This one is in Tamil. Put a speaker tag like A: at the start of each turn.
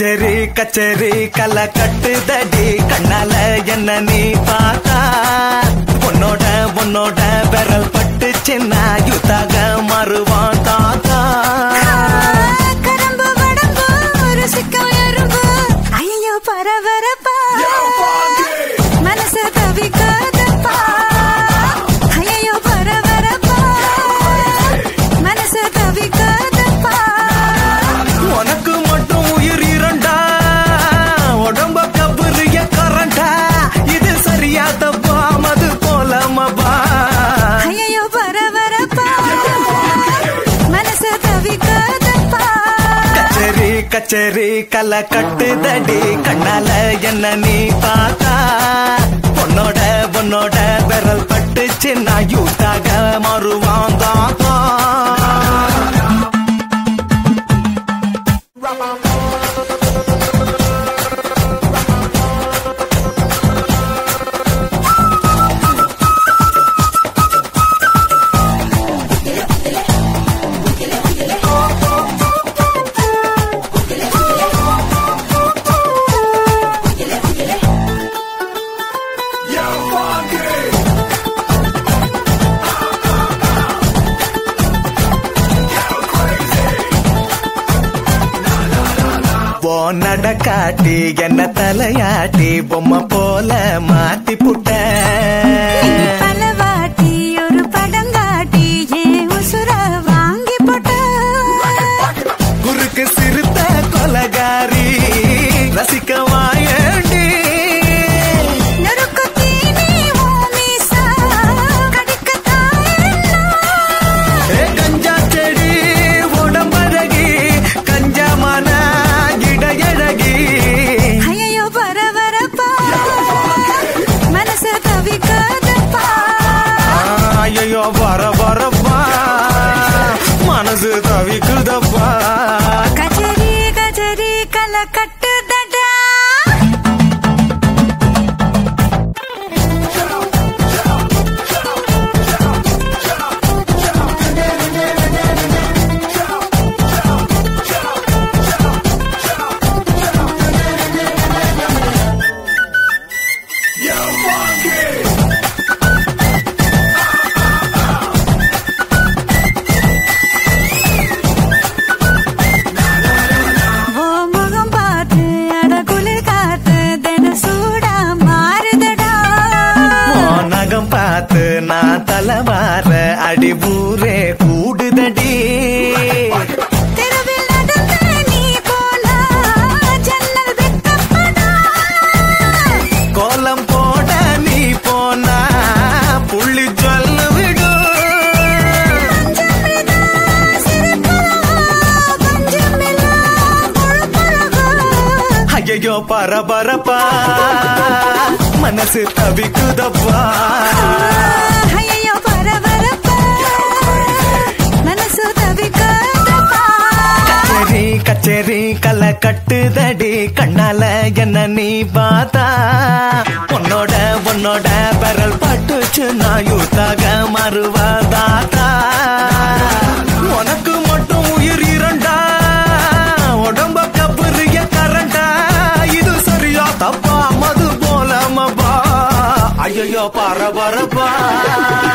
A: கச்சேரி கச்சேரி கலை கட்டுதடி கண்ணால என்ன நீ பார்த்தா உன்னோட உன்னோட விரல் பட்டு சின்ன யுத்தாக மாறுவான் தாத்தா
B: கரம்பு வடம்பு ருசிக்கும் எறும்பு ஐயோ பரபரப்பா மனசு தவிக்காதப்பா ஐயோ பரபரப்பா மனசு தவிக்காதப்பா
A: உனக்கு மட்டும் உயிர் இரண்டா உடம்ப கபுரிய கரண்டா இது சரியா தப்பா மது போலமபா
B: ஐயோ பரபரப்பா மனசு தவிக்காதப்பா
A: கச்சேரி கச்சேரி கலை கட்டுதடி கண்ணால என்ன நீ பார்த்தா உன்னோட உன்னோட விரல் பட்டு சின்ன யூத்தாக மாறுவான் தாத்தா ஓ நடக்காட்டி என்ன தலையாட்டி பொம்மை போல மாத்தி புட்ட
B: பலவாட்டி ஒரு படங்காட்டி ஏன் உசுர வாங்கி போட்ட
A: குறுக்கு சிறுத்த கொலகாரி ரசிக்க வாயண்டி
B: நெருக்கு தீனி ஓமீசா கடிக்கத்தான்
A: ஏ கஞ்சா செடி உடம்பழகி கஞ்சமான இடையழகி
B: ஐயோ பரபரப்பா மனசு தவிக்காதப்பா
A: ஐயோ வர வரப்பா மனசு தவிக்குதப்பா
B: கஜரி கஜரி கல கட்டுதடா ஓ முகம் பார்த்து அட குளிர் காத்து தின சூடா மாறுதடா
A: உன் நகம் பார்த்து நான் தலைவார அடி ஊரே கூடுதடி
B: தெருவில் நடந்து நீ போனா ஜன்னல் வெட்டப்படா
A: கோலம் போட நீ போனா புள்ளி சொல்லு விடும் ஐயோ பரபரப்பா மனசு தவிக்குதப்பா
B: ஐயோ பரபரப்பா மனசு தவிக்காதப்பா
A: கச்சேரி கச்சேரி கலை கட்டுதடி கண்ணால என்ன நீ பார்த்தா உன்னோட உன்னோட பெரல் பட்டுச்சு நான் யூத்தாக மறுவாதாத்தா உனக்கு மட்டும் உயிர் இரண்டா உடம்ப கபுரிய கரண்டா இது சரியா தப்பா மது போலமபா ஐயோ பரபரப்பா